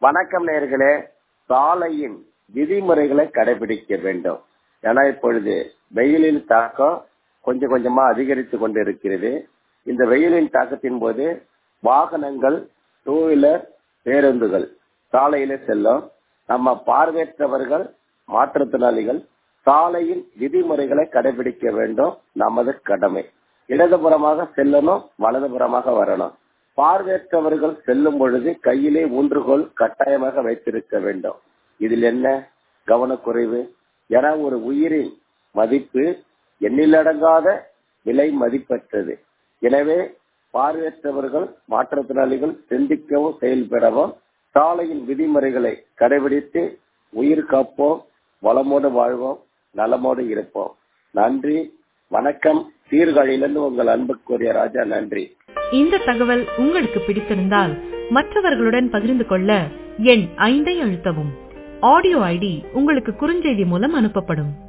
வணக்கம் நேர்களே சாலையின் விதிமுறைகளை கடைபிடிக்க வேண்டும் ஏன்னா இப்பொழுது வெயிலின் தாக்கம் கொஞ்சம் கொஞ்சமா அதிகரித்து கொண்டு இருக்கிறது இந்த வெயிலின் தாக்கத்தின் போது வாகனங்கள் டூ வீலர் பேருந்துகள் சாலையில செல்லும் நம்ம பார்வையற்றவர்கள் மாற்றுத்திறனாளிகள் சாலையின் விதிமுறைகளை கடைபிடிக்க வேண்டும் நமது கடமை இடதுபுறமாக செல்லணும் வலதுபுறமாக வரணும் பார்வையற்றவர்கள் செல்லும் பொழுது கையிலே ஊன்றுகோல் கட்டாயமாக வைத்திருக்க வேண்டும் இதில் என்ன கவனக்குறைவு என ஒரு உயிரின் மதிப்பு எண்ணிலடங்காத விலை மதிப்பற்றது எனவே பார்வையற்றவர்கள் மாற்றுத்திறனாளிகள் சிந்திக்கவும் செயல்படவும் சாலையின் விதிமுறைகளை கடைபிடித்து உயிர் காப்போம் வளமோடு வாழ்வோம் நலமோடு இருப்போம் நன்றி வணக்கம் சீர்காழியிலிருந்து உங்கள் அன்புக்குரிய ராஜா நன்றி இந்த தகவல் உங்களுக்கு பிடித்திருந்தால் மற்றவர்களுடன் பகிர்ந்து கொள்ள எண் ஐந்தை அழுத்தவும் ஆடியோ ஐடி உங்களுக்கு குறுஞ்செய்தி மூலம் அனுப்பப்படும்